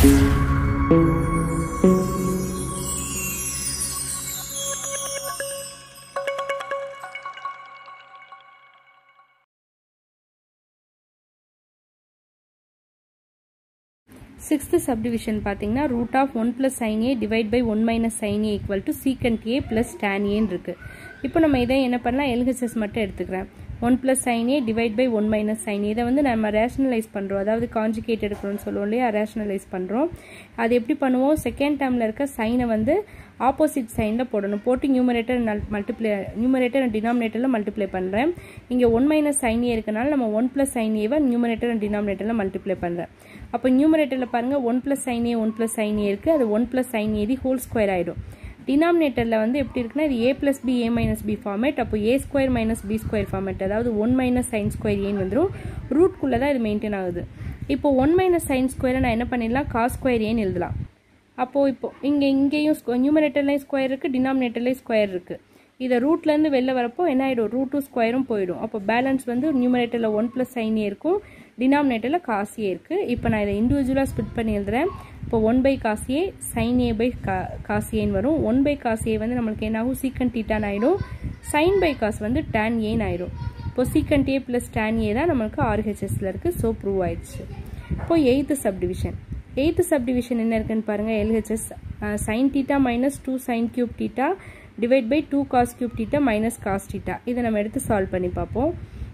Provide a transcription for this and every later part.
sixth subdivision பார்த்தீங்கன்னா root of one plus sine A divide by one minus sine A equal to secant A plus tan ஏன்னு இருக்குது இப்போ நம்ம இதை என்ன பண்ணலாம் எல்ஹெச்எஸ் மட்டும் எடுத்துக்கிறேன் one plus sine A divide by one minus sine இதை வந்து நம்ம ரேஷனலைஸ் பண்ணுறோம் அதாவது காஞ்சிகேட் எடுக்கணும்னு சொல்லுவோம் இல்லையா ரேஷனலைஸ் பண்ணுறோம் அது எப்படி பண்ணுவோம் செகண்ட் டேர்மில் இருக்க சைனை வந்து ஆப்போசிட் சைனில் போடணும் போட்டு நியூமரேட்டர் மல்டிப்ளை நியூமரேட்டர் அண்ட் டினாமினேட்டரில் மல்டிப்ளை பண்ணுறேன் இங்கே ஒன் மைனஸ் சைன் ஏ இருக்கனால நம்ம ஒன் ப்ளஸ் சைன் ஏவை நியூமரேட்டர் அண்ட் டினாமினேட்டரில் மல்டிப்ளை பண்ணுறேன் அப்போ நியூமரேட்டரில் பாருங்கள் one plus sine A one plus sine A இருக்குது அது one plus sine A the whole square ஆகிடும் டினாமினேட்டரில் வந்து எப்படி இருக்குன்னா இது A plus B A minus B format அப்போ A square minus B square format அதாவது ஒன் மைனஸ் சைன் ஸ்கொயர் ஏன்னு வந்துடும் ரூட்குள்ளே தான் இது மெயின்டைன் ஆகுது இப்போ ஒன் மைனஸ் சைன் ஸ்கொயரை நான் என்ன பண்ணிடலாம் காஸ் ஸ்கொயர் ஏன்னு எழுதலாம் அப்போது இப்போ இங்கே இங்கேயும் நியூமரேட்டர்லேயும் ஸ்கொயர் இருக்குது டினாமினேட்டர்லேயும் ஸ்கொயர் இருக்குது இதை ரூட்லேருந்து வெளில வரப்போ என்ன ஆகிடும் ரூட் டூ ஸ்கொயரும் போயிடும் அப்போ பேலன்ஸ் வந்து நியூமரேட்டரில் ஒன் ப்ளஸ் சைனே இருக்கும் டினாமினேட்டரில் காசியே இருக்குது இப்போ நான் இதை இண்டிவிஜுவலாக ஸ்பிட் பண்ணி எழுதுறேன் இப்போ one by cos A sine A by கா காசியேன்னு வரும் ஒன் பை காசியே வந்து நம்மளுக்கு என்ன ஆகும் சீக்கன் டீட்டான் ஆகிடும் சைன் பை காஸ் வந்து டேன் ஏன்னு ஆகிடும் இப்போ secant A plus tan A தான் நம்மளுக்கு ஆர்ஹெச்எஸில் இருக்குது ஸோ ப்ரூவ் ஆயிடுச்சு இப்போ எயித்து சப்டிவிஷன் எயித்து சப்டிவிஷன் என்ன இருக்குன்னு பாருங்கள் LHS sine theta minus two sine cube theta divide by two cos cube theta minus cos theta இதை நம்ம எடுத்து சால்வ் பண்ணி பார்ப்போம்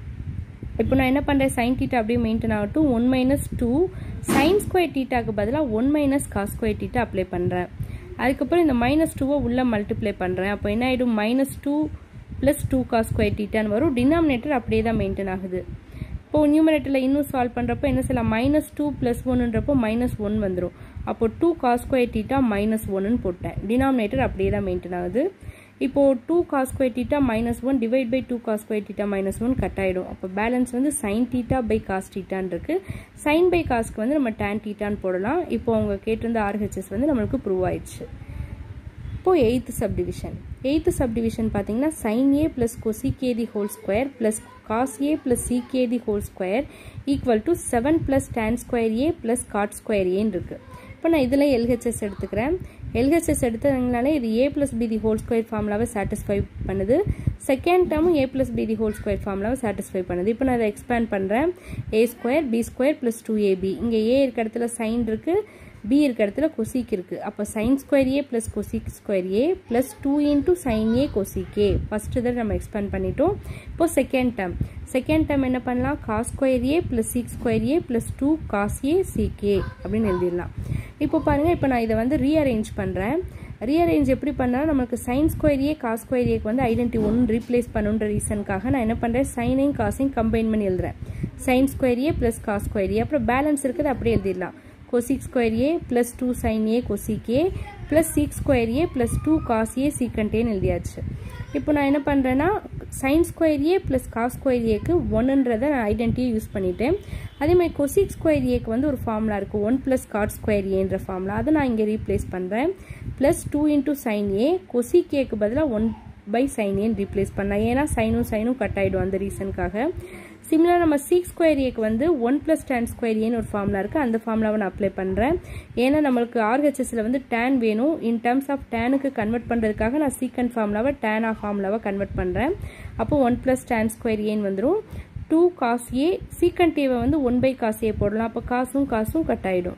இப்போ நான் என்ன பண்ணுறேன் சைன் டீட்டா அப்படியே மெயின்டைன் ஆகட்டும் one minus two sine square டீட்டாக்கு பதிலாக one minus cos square theta apply பண்ணுறேன் அதுக்கப்புறம் இந்த மைனஸ் டூவை உள்ளே மல்டிப்ளை பண்ணுறேன் அப்போ என்ன ஆகிடும் minus two plus two cos square டீட்டான்னு வரும் டினாமினேட்டர் அப்படியே தான் மெயின்டைன் ஆகுது இப்போது நியூமரேட்டரில் இன்னும் சால்வ் பண்ணுறப்போ என்ன செய்யலாம் மைனஸ் டூ ப்ளஸ் ஒன்னுன்றப்போ மைனஸ் ஒன் வந்துடும் அப்போ two cos square theta minus ஒன்னு போட்டேன் டினாமினேட்டர் அப்படியே தான் மெயின்டைன் ஆகுது இப்போது two cos square theta minus one divide by two cos square theta minus one cut ஆகிடும் அப்போ பேலன்ஸ் வந்து சைன் டீட்டா பை காஸ் டீட்டான் இருக்கு சைன் பை காஸ்க்கு வந்து நம்ம டேன் டீட்டான்னு போடலாம் இப்போ அவங்க கேட்டிருந்த ஆர்ஹெச்எஸ் வந்து நம்மளுக்கு ப்ரூவ் ஆயிடுச்சு இப்போது எயித்து சப்டிவிஷன் எயித்து சப்டிவிஷன் பார்த்தீங்கன்னா sine A plus cosec the whole square plus cos A plus sec the whole square equal to seven plus tan square A plus cot square ஏன்னு இருக்குது இப்போ நான் இதில் எல்ஹெச்எஸ் எடுத்துக்கிறேன் LHS எடுத்ததுனால இது A plus B the whole square ஃபார்முலாவை satisfy பண்ணுது செகண்ட் டேர்மும் A plus B the whole square ஃபார்முலாவை சாட்டிஸ்ஃபை பண்ணுது இப்போ நான் அதை எக்ஸ்பேண்ட் பண்ணுறேன் A square B square plus two AB இங்கே ஏ இருக்க இடத்துல சைன் இருக்குது பி இருக்க இடத்துல கொசிக் இருக்குது அப்போ sine square A plus cosec square A plus two into sine A cosec A first இதை நம்ம எக்ஸ்பேண்ட் பண்ணிட்டோம் இப்போ செகண்ட் டேர்ம் செகண்ட் டேர்ம் என்ன பண்ணலாம் cos square A plus sec square A plus two cos A sec A அப்படின்னு எழுதிடலாம் இப்போ பாருங்கள் இப்போ நான் இதை வந்து ரீஅரேஞ்ச் பண்ணுறேன் ரீஅரேஞ்ச் எப்படி பண்ணால் நமக்கு sine square A cos square ஏக்கு வந்து ஐடென்டி ஒன்று ரீப்ளேஸ் பண்ணுன்ற ரீசனுக்காக நான் என்ன பண்ணுறேன் சைனையும் காசையும் கம்பைன் பண்ணி எழுதுறேன் sine square A plus cos square A அப்புறம் பேலன்ஸ் இருக்குது அப்படியே எழுதிடலாம் cosec square a plus 2 sin a cosec a plus sec square a plus 2 cos a secant a எழுதியாச்சு இப்போ நான் என்ன பண்ணுறேன்னா sine square A plus cos square ஏக்கு ஒன்றுன்றதை நான் ஐடென்டிட்டியை யூஸ் பண்ணிட்டேன் அதே மாதிரி கொசிக் ஸ்கொயர் ஏக்கு வந்து ஒரு ஃபார்முலா இருக்குது ஒன் ப்ளஸ் காட் ஸ்கொயர் ஏன்ற ஃபார்முலா அதை நான் இங்கே ரீப்ளேஸ் பண்ணுறேன் plus two into sine A cosec ஏக்கு பதிலாக ஒன் பை சைன் ஏன்னு ரீப்ளேஸ் பண்ணேன் ஏன்னா சைனும் சைனும் கட் ஆகிடும் அந்த ரீசனுக்காக சிமிலர் நம்ம சீக் ஸ்கொயர் ஏக்கு வந்து ஒன் ப்ளஸ் டேன் ஸ்கொயர் ஏன்னு ஒரு ஃபார்முலா இருக்குது அந்த ஃபார்முலாவை நான் அப்ளை பண்ணுறேன் ஏன்னா நம்மளுக்கு ஆர்ஹெச்எஸில் வந்து டேன் வேணும் இன் டேர்ம்ஸ் ஆஃப் டேனுக்கு கன்வெர்ட் பண்ணுறதுக்காக நான் சீக்கன் ஃபார்முலாவை டேன் ஆஃப் ஃபார்முலாவை கன்வெர்ட் பண்ணுறேன் அப்போ ஒன் ப்ளஸ் டேன் ஸ்கொயர் ஏன்னு வந்துடும் டூ காஸ் ஏ சீக்கண்ட் ஏவை வந்து ஒன் பை காஸ் ஏ போடலாம் அப்போ காசும் காசும் கட் ஆகிடும்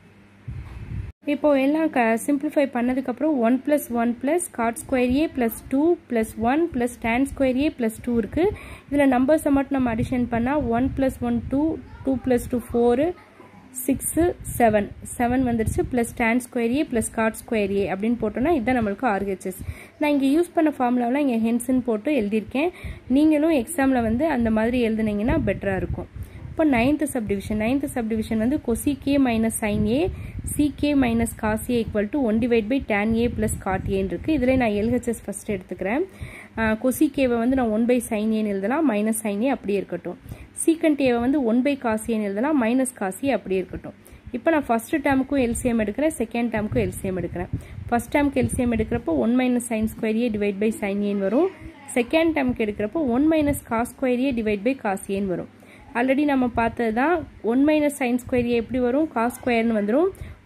இப்போ எல்லாம் க சிம்பிளிஃபை பண்ணதுக்கப்புறம் one plus one plus cot square A plus two plus one plus tan square A plus two இருக்குது இதில் நம்பர்ஸை மட்டும் நம்ம அடிஷன் பண்ணால் one plus one two two plus two four six seven seven வந்துடுச்சு plus tan square A plus cot square A அப்படின்னு போட்டோன்னா இதுதான் நம்மளுக்கு ஆர்ஹெச்எஸ் நான் இங்கே யூஸ் பண்ண ஃபார்முலாவில் இங்கே ஹென்ஸ்ன்னு போட்டு எழுதியிருக்கேன் நீங்களும் எக்ஸாமில் வந்து அந்த மாதிரி எழுதுனீங்கன்னா பெட்டராக இருக்கும் இப்போ நைன்த்து சப்டிவிஷன் நைன்த்து சப்டிவிஷன் வந்து cosec minus sine A sec minus cos A equal to one divide by tan A plus cot ஏன்னு இருக்குது இதில் நான் எல்ஹெச்எஸ் ஃபஸ்ட் எடுத்துக்கிறேன் கொசிகேவை வந்து நான் ஒன் பை சைன் ஏன்னு எழுதலாம் மைனஸ் சைன் ஏ அப்படியே இருக்கட்டும் சீக்கண்ட் ஏவை வந்து ஒன் பை காஸ் ஏன்னு எழுதலாம் மைனஸ் காஸ் ஏ அப்படியே இருக்கட்டும் இப்போ நான் ஃபஸ்ட் டேமுக்கும் எல்சிஎம் எடுக்கிறேன் செகண்ட் டேமுக்கும் எல்சிஎம் எடுக்கிறேன் ஃபஸ்ட் டேமுக்கு எல்சிஎம் எடுக்கிறப்போ one minus sine square A divide by sine ஏன்னு வரும் செகண்ட் டேமுக்கு எடுக்கிறப்போ one minus cos square A divide by cos ஏன்னு வரும் ஆல்ரெடி நம்ம பார்த்தது தான் ஒன் மைனஸ் சைன் ஸ்கொயர் எப்படி வரும் காஸ் ஸ்கொயர்னு வந்துடும்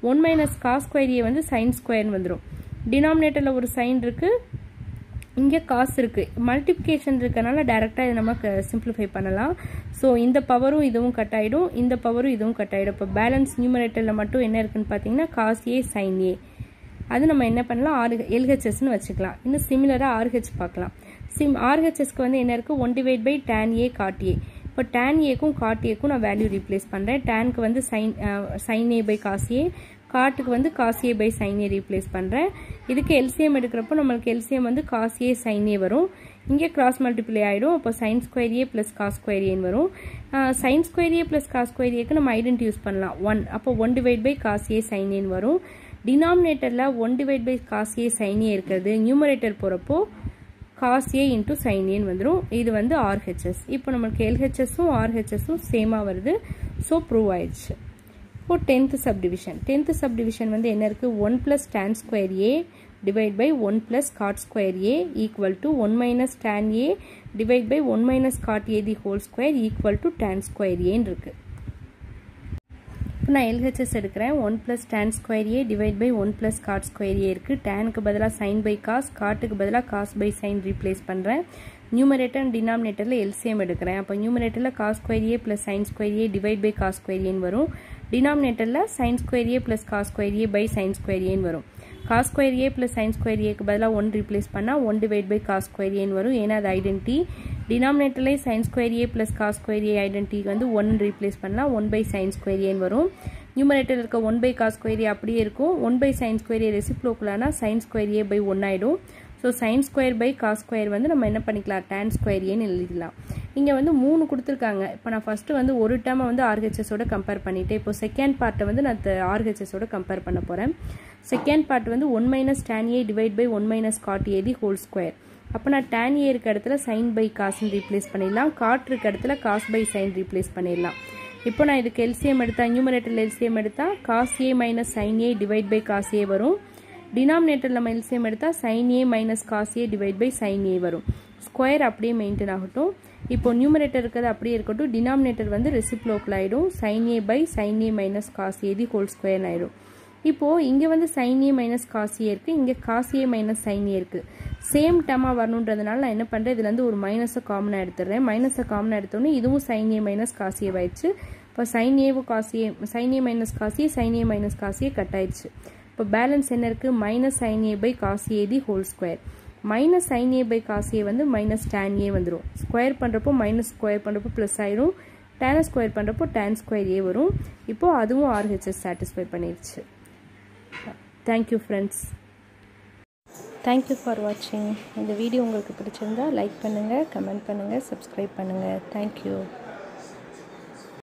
one minus cos square A வந்து சைன் ஸ்கொயர்னு வந்துடும் டினாமினேட்டரில் ஒரு சைன் இருக்குது இங்கே காசு இருக்குது மல்டிப்ளிகேஷன் இருக்கனால டேரெக்டாக இதை நம்ம சிம்பிளிஃபை பண்ணலாம் ஸோ இந்த பவரும் இதுவும் கட் ஆகிடும் இந்த பவரும் இதுவும் கட் ஆகிடும் இப்போ பேலன்ஸ் நியூமரேட்டரில் மட்டும் என்ன இருக்குன்னு பார்த்தீங்கன்னா காஸ் ஏ சைன் ஏ அது நம்ம என்ன பண்ணலாம் ஆர் எல்ஹெச்எஸ்னு வச்சுக்கலாம் இன்னும் சிமிலராக ஆர்ஹெச் பார்க்கலாம் சிம் ஆர்ஹெச்எஸ்க்கு வந்து என்ன இருக்குது one divide by tan A cot A இப்போ டேன் ஏக்கும் காட் ஏக்கும் நான் வேல்யூ ரீப்ளேஸ் பண்ணுறேன் டேனுக்கு வந்து sine sine A by cos A காட்டுக்கு வந்து cos A by sine A replace பண்ணுறேன் இதுக்கு எல்சிஎம் எடுக்கிறப்போ நம்மளுக்கு எல்சிஎம் வந்து காஸ் ஏ சைன் ஏ வரும் இங்கே கிராஸ் மல்டிப்ளை ஆகிடும் அப்போ sine square A plus cos square ஏன்னு வரும் sine square A plus cos square ஏக்கு நம்ம ஐடென்டி யூஸ் பண்ணலாம் ஒன் அப்போ one divide by cos A sine ஏன்னு வரும் டினாமினேட்டரில் one divide by cos A sine A இருக்கிறது நியூமரேட்டர் போகிறப்போ காஸ் ஏ இன்ட்டு சைன் ஏன்னு வந்துடும் இது வந்து ஆர்ஹெச்எஸ் இப்போ நம்மளுக்கு எல்ஹெச்எஸும் ஆர்ஹெச்எஸும் சேமாக வருது ஸோ ப்ரூவ் ஆயிடுச்சு இப்போ டென்த்து சப்டிவிஷன் டென்த்து சப்டிவிஷன் வந்து என்ன இருக்குது one plus tan square A divide by one plus cot square A equal to one minus tan A divide by one minus cot A the whole square equal to tan square ஏன்னு இருக்குது இப்போ நான் LHS எடுக்கிறேன் one plus tan square A divide by one plus cot square A இருக்குது டேனுக்கு பதிலாக sine by cos காட்டுக்கு பதிலாக காஸ் பை சைன் ரீப்ளேஸ் பண்ணுறேன் நியூமரேட்டர் அண்ட் டினாமினேட்டரில் எல்சிஎம் எடுக்கிறேன் அப்போ நியூமரேட்டரில் cos square A plus sine square A divide by cos square ஏன்னு வரும் டினாமினேட்டரில் sine square A plus cos square A by sine square ஏன்னு வரும் cos square A plus sine square ஏக்கு பதிலாக ஒன் ரீப்ளேஸ் பண்ணால் one divide by cos square ஏன்னு வரும் ஏன்னா அது ஐடென்டி டினாமினேட்டர்லேயே sine square A plus cos square A identity வந்து ஒன் ரீப்ளேஸ் பண்ணால் ஒன் பை சைன் ஸ்கொயர் ஏன்னு வரும் நியூமரேட்டர் இருக்க one by cos square A அப்படியே இருக்கும் one by sine square A ரெசிப்ளோக்கலானா sine square A by one ஆகிடும் so sine square by cos square வந்து நம்ம என்ன பண்ணிக்கலாம் டேன் ஸ்கொயர் ஏன்னு எழுதிக்கலாம் இங்கே வந்து மூணு கொடுத்துருக்காங்க இப்போ நான் ஃபஸ்ட்டு வந்து ஒரு டேமை வந்து ஆர்ஹெச்எஸோட கம்பேர் பண்ணிவிட்டு இப்போ செகண்ட் பார்ட்டை வந்து நான் ஆர்ஹெச்எஸோட கம்பேர் பண்ண போகிறேன் செகண்ட் பார்ட் வந்து one minus tan A divide by one minus cot A the whole square அப்போ நான் டேன் ஏ இருக்க இடத்துல சைன் பை காசுன்னு ரீப்ளேஸ் பண்ணிடலாம் காட் இருக்க இடத்துல காஸ் பை சைன் ரீப்ளேஸ் பண்ணிடலாம் இப்போ நான் இதுக்கு எல்சிஎம் எடுத்தா நியூமரேட்டரில் எல்சிஎம் எடுத்தால் cos A minus sine A divide by cos A வரும் டினாமினேட்டர் நம்ம எல்சிஎம் எடுத்தால் sine A minus cos A divide by sine A வரும் ஸ்கொயர் அப்படியே மெயின்டைன் ஆகட்டும் இப்போ நியூமரேட்டர் இருக்கிறது அப்படியே இருக்கட்டும் டினாமினேட்டர் வந்து ரெசிப்ளோக்கல் ஆகிடும் sine A by sine A minus cos A the whole square ஆகிடும் இப்போது இங்கே வந்து sine A minus cos A இருக்குது இங்கே cos A minus sine A இருக்குது சேம் டேமாக வரணுன்றதுனால நான் என்ன பண்ணுறேன் இதுலேருந்து ஒரு மைனஸை காமனாக எடுத்துடுறேன் மைனஸை காமனாக எடுத்தோன்னே இதுவும் sine A minus cos A ஆயிடுச்சு இப்போ சைன் ஏவும் cos A sine A minus cos A sine A minus cos A cut ஆயிடுச்சு இப்போ பேலன்ஸ் என்ன இருக்குது minus sine A by cos A the whole square minus sine A by cos A வந்து minus tan ஏ வந்துடும் square பண்ணுறப்போ minus square பண்ணுறப்போ plus ஆயிரும் டேனை ஸ்கொயர் பண்ணுறப்போ டேன் ஸ்கொயர் ஏ வரும் இப்போது அதுவும் ஆர்ஹெச்எஸ் சாட்டிஸ்ஃபை பண்ணிடுச்சு தேங்க்யூ ஃப்ரெண்ட்ஸ் தேங்க்யூ ஃபார் வாட்சிங் இந்த வீடியோ உங்களுக்கு பிடிச்சிருந்தா லைக் பண்ணுங்கள் கமெண்ட் பண்ணுங்கள் சப்ஸ்கிரைப் பண்ணுங்கள் தேங்க்யூ